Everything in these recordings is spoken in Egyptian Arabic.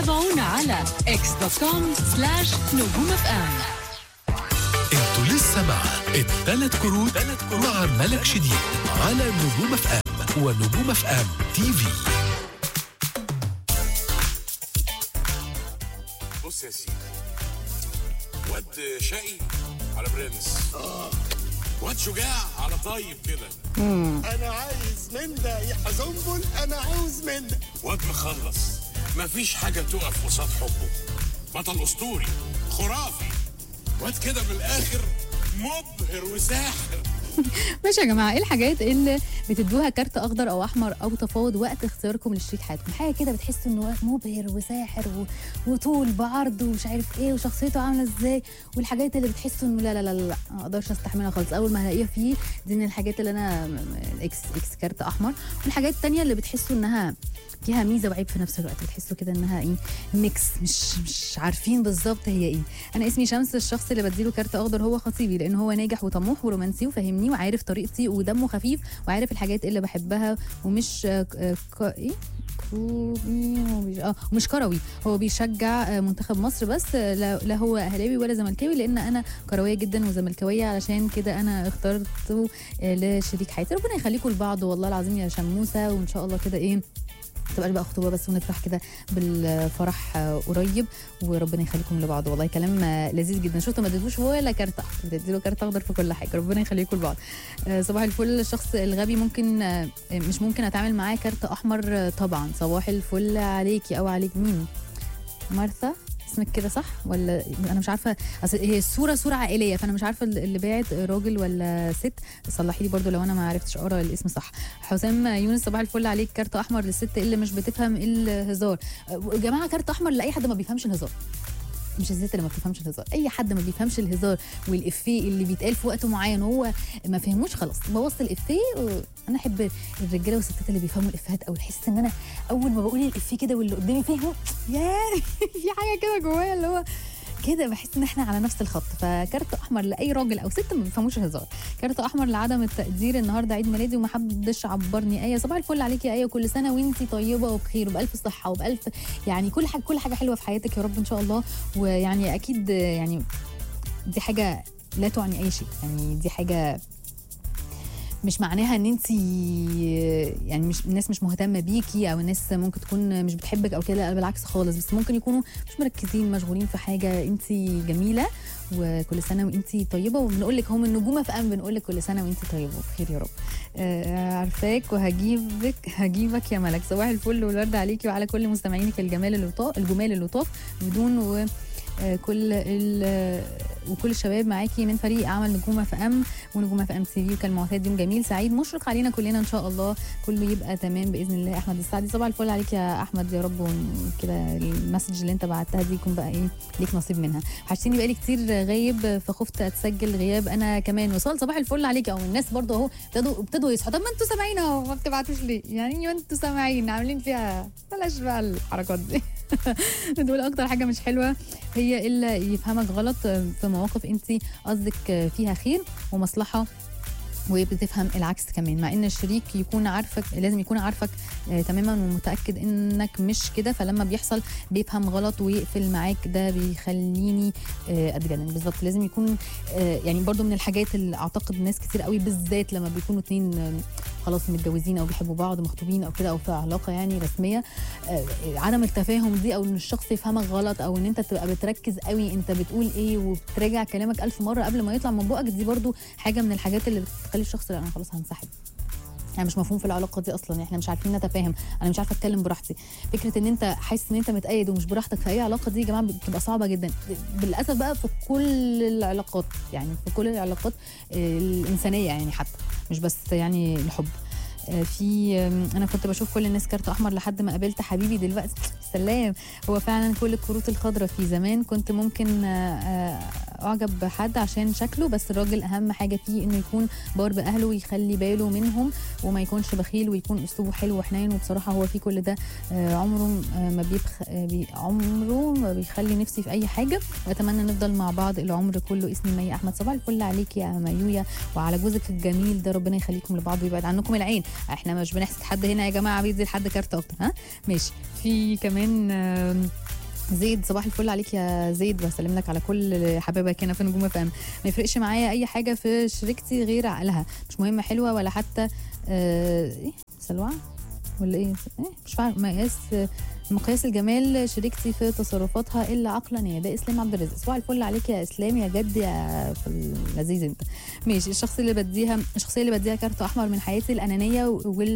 تابعونا على اكس دوت كوم سلاش نجوم اف ام انتوا لسه مع الثلاث كروت مع ملك شديد على نجوم اف ام ونجوم اف ام تي في بص يا سيدي واد شقي على برنس واد شجاع على طيب كده انا عايز من ده يا حزنبل انا عاوز من ده واد مخلص مفيش حاجة تقف قصاد حبه بطل أسطوري خرافي واد كده من الآخر مبهر وساحر ماشي يا جماعه ايه الحاجات اللي بتدوها كارت اخضر او احمر او تفاوض وقت اختياركم لشريك حياتكم حاجه كده بتحسوا انه مبهر وساحر و... وطول بعرض ومش عارف ايه وشخصيته عامله ازاي والحاجات اللي بتحسوا انه لا لا لا لا ما اقدرش استحملها خالص اول ما هلاقيها فيه دي من الحاجات اللي انا م- م- اكس اكس كارت احمر والحاجات التانية اللي بتحسوا انها فيها ميزه وعيب في نفس الوقت بتحسوا كده انها ايه ميكس مش مش عارفين بالظبط هي ايه انا اسمي شمس الشخص اللي بديله كارت اخضر هو خطيبي لان هو ناجح وطموح ورومانسي وفاهمني وعارف طريقتي ودمه خفيف وعارف الحاجات اللي بحبها ومش آه، آه، ك- ايه كروبي ومش اه ومش كروي هو بيشجع آه، منتخب مصر بس آه، لا لا هو اهلاوي ولا زملكاوي لان انا كرويه جدا وزملكاويه علشان كده انا اخترته آه، لشريك حياتي ربنا يخليكم لبعض والله العظيم يا شموسه وان شاء الله كده ايه تبقى بقى خطوبه بس ونفرح كده بالفرح آه، قريب وربنا يخليكم لبعض والله كلام آه، لذيذ جدا شفتوا ما اديتوش هو ولا كارت احمر بتديله كارت اخضر في كل حاجه ربنا يخليكم لبعض آه، صباح الفل الشخص الغبي ممكن آه، مش ممكن اتعامل معاه كارت احمر آه، طبعا صباح الفل عليكي او عليك مين مارثا اسمك كده صح ولا انا مش عارفه اصل هي الصوره صوره عائليه فانا مش عارفه اللي باعت راجل ولا ست صلحي لي برضو لو انا ما عرفتش اقرا الاسم صح حسام يونس صباح الفل عليك كارت احمر للست اللي مش بتفهم الهزار يا جماعه كارت احمر لاي حد ما بيفهمش الهزار مش الست اللي ما بتفهمش الهزار اي حد ما بيفهمش الهزار والافيه اللي بيتقال في وقت معين وهو ما فهموش خلاص بوظت الافيه و- انا احب الرجاله والستات اللي بيفهموا الافيهات او تحس ان انا اول ما بقول الافيه كده واللي قدامي فهمه ياه في حاجه كده جوايا اللي هو كده بحس ان احنا على نفس الخط فكارت احمر لاي راجل او ست ما بيفهموش الهزار كارت احمر لعدم التقدير النهارده عيد ميلادي وما حدش عبرني ايه صباح الفل عليكي يا ايه كل سنه وانتي طيبه وبخير وبالف صحه وبالف يعني كل حاجه كل حاجه حلوه في حياتك يا رب ان شاء الله ويعني اكيد يعني دي حاجه لا تعني اي شيء يعني دي حاجه مش معناها ان انت يعني مش الناس مش مهتمه بيكي او الناس ممكن تكون مش بتحبك او كده لا، بالعكس خالص بس ممكن يكونوا مش مركزين مشغولين في حاجه انت جميله وكل سنه وانت طيبه وبنقول لك هم النجومه في ام بنقول لك كل سنه وانت طيبه وبخير يا رب آه عارفاك وهجيبك هجيبك يا ملك صباح الفل والورد عليكي وعلى كل مستمعينك الجمال اللطاف الجمال اللطاف بدون و آه، كل ال- وكل الشباب معاكي من فريق عمل نجومه في ام ونجومه في ام تي في وكالمعتاد يوم جميل سعيد مشرق علينا كلنا ان شاء الله كله يبقى تمام باذن الله احمد السعدي صباح الفل عليك يا احمد يا رب ون- كده المسج اللي انت بعتها دي يكون بقى ايه ليك نصيب منها حشتيني بقالي كتير غايب فخفت اتسجل غياب انا كمان وصال صباح الفل عليك او الناس برضه اهو ابتدوا ابتدوا يصحوا طب ما انتوا سامعين اهو ما بتبعتوش ليه يعني ما انتوا سامعين عاملين فيها بلاش بقى الحركات دي دول اكتر حاجه مش حلوه هي الا يفهمك غلط في مواقف انت قصدك فيها خير ومصلحه وبتفهم العكس كمان مع ان الشريك يكون عارفك لازم يكون عارفك آه تماما ومتاكد انك مش كده فلما بيحصل بيفهم غلط ويقفل معاك ده بيخليني آه اتجنن بالظبط لازم يكون آه يعني برضو من الحاجات اللي اعتقد ناس كتير قوي بالذات لما بيكونوا اتنين آه خلاص متجوزين او بيحبوا بعض مخطوبين او كده او في علاقه يعني رسميه آه عدم التفاهم دي او ان الشخص يفهمك غلط او ان انت تبقى بتركز قوي انت بتقول ايه وبتراجع كلامك ألف مره قبل ما يطلع من بقك دي برضو حاجه من الحاجات اللي بتخلي الشخص لا انا خلاص هنسحب يعني مش مفهوم في العلاقه دي اصلا احنا مش عارفين نتفاهم انا مش عارفه اتكلم براحتي فكره ان انت حاسس ان انت متأيد ومش براحتك في اي علاقه دي يا جماعه بتبقى صعبه جدا بالاسف بقى في كل العلاقات يعني في كل العلاقات آه، الانسانيه يعني حتى مش بس يعني الحب آه، في آم، انا كنت بشوف كل الناس كارت احمر لحد ما قابلت حبيبي دلوقتي سلام هو فعلا كل الكروت الخضراء في زمان كنت ممكن آه، آه، اعجب بحد عشان شكله بس الراجل اهم حاجه فيه انه يكون بار باهله ويخلي باله منهم وما يكونش بخيل ويكون اسلوبه حلو وحنين وبصراحه هو في كل ده آه، عمره آه، ما بيبخ آه، بي عمره ما بيخلي نفسي في اي حاجه واتمنى نفضل مع بعض العمر كله اسمي مي احمد صباح الفل عليك يا ميويا وعلى جوزك الجميل ده ربنا يخليكم لبعض ويبعد عنكم العين احنا مش بنحسد حد هنا يا جماعه بيدي لحد كارت اكتر ها ماشي في كمان آم، زيد صباح الفل عليك يا زيد بسلم لك على كل حبايبك هنا في نجوم اف ام ما يفرقش معايا اي حاجه في شريكتي غير عقلها مش مهم حلوه ولا حتى آه ايه سلوعه ولا ايه ايه مش فاهم مقياس مقياس الجمال شريكتي في تصرفاتها الا عقلا يا ده اسلام عبد الرزاق صباح الفل عليك يا اسلام يا جد يا في اللذيذ انت ماشي الشخص اللي بديها الشخصيه اللي بديها كارت احمر من حياتي الانانيه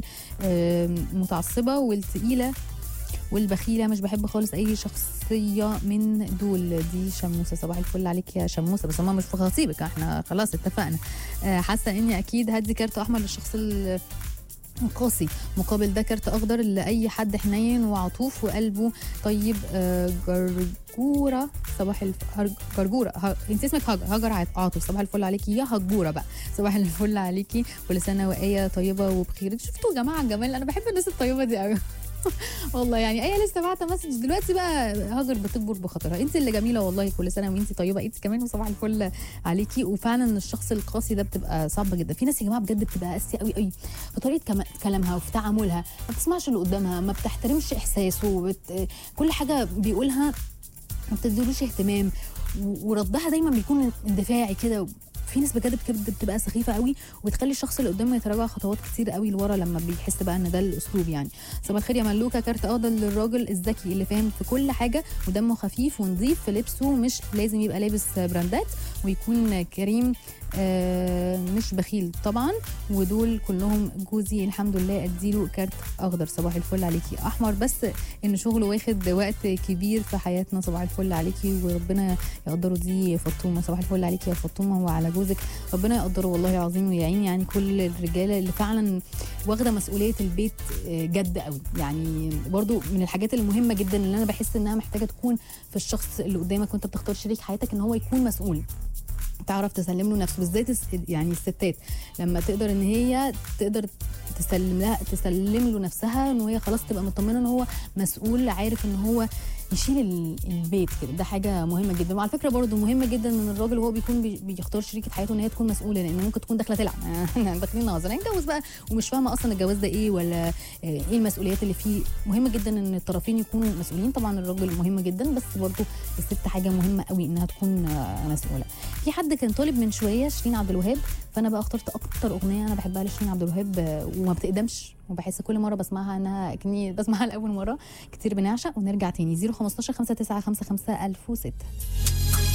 والمتعصبه والتقيله والبخيله مش بحب خالص اي شخصيه من دول دي شموسه صباح الفل عليك يا شموسه بس هما مش في خطيبك احنا خلاص اتفقنا آه، حاسه اني اكيد هدي كارت احمر للشخص ال- القاسي مقابل ده كارت اخضر لاي حد حنين وعطوف وقلبه طيب آه، جرجوره صباح الف... هر- جرجوره ه... انت اسمك هاجر هاجر عاط- عاطف صباح الفل عليكي يا هجوره بقى صباح الفل عليكي كل سنه وايه طيبه وبخير شفتوا يا جماعه الجمال انا بحب الناس الطيبه دي قوي والله يعني ايه لسه بعت مسج دلوقتي بقى هاجر بتكبر بخاطرها انت اللي جميله والله كل سنه وانت طيبه انت كمان وصباح الفل عليكي وفعلا الشخص القاسي ده بتبقى صعبه جدا في ناس يا جماعه بجد بتبقى قاسيه قوي قوي في طريقه كم- كلامها وفي تعاملها ما بتسمعش اللي قدامها ما بتحترمش احساسه بت... كل حاجه بيقولها ما بتديلوش اهتمام و- وردها دايما بيكون اندفاعي كده في ناس بجد بجد بتبقى سخيفه قوي وبتخلي الشخص اللي قدامه يتراجع خطوات كتير قوي لورا لما بيحس بقى ان ده الاسلوب يعني صباح الخير يا ملوكه كارت اخضر للراجل الذكي اللي فاهم في كل حاجه ودمه خفيف ونظيف في لبسه مش لازم يبقى لابس براندات ويكون كريم آه مش بخيل طبعا ودول كلهم جوزي الحمد لله اديله كارت اخضر صباح الفل عليكي احمر بس ان شغله واخد وقت كبير في حياتنا صباح الفل عليكي وربنا يقدره دي فاطمه صباح الفل عليكي يا فاطمه وعلى جوزك ربنا يقدره والله العظيم ويعين يعني كل الرجاله اللي فعلا واخده مسؤوليه البيت آه، جد قوي يعني برضو من الحاجات المهمه جدا اللي انا بحس انها محتاجه تكون في الشخص اللي قدامك وانت بتختار شريك حياتك ان هو يكون مسؤول تعرف تسلم له نفسه بالذات الس- يعني الستات لما تقدر ان هي تقدر تسلم لها تسلم له نفسها ان هي خلاص تبقى مطمنه ان هو مسؤول عارف ان هو يشيل ال- البيت كده ده حاجه مهمه جدا وعلى فكره برضو مهمه جدا ان الراجل وهو بيكون بي- بيختار شريكه حياته ان هي تكون مسؤوله لان ممكن تكون داخله تلعب احنا داخلين نهزر هنتجوز بقى ومش فاهمه اصلا الجواز ده ايه ولا آه، ايه المسؤوليات اللي فيه مهم جدا ان الطرفين يكونوا مسؤولين طبعا الراجل مهم جدا بس برضو الست حاجه مهمه قوي انها تكون آه، مسؤوله في حد كان طالب من شويه شيرين عبد الوهاب فانا بقى اخترت اكتر اغنيه انا بحبها لشيرين عبد الوهاب آه، وما بتقدمش وبحس كل مره بسمعها انها كني بسمعها لاول مره كتير بنعشق ونرجع تاني 015 595 1006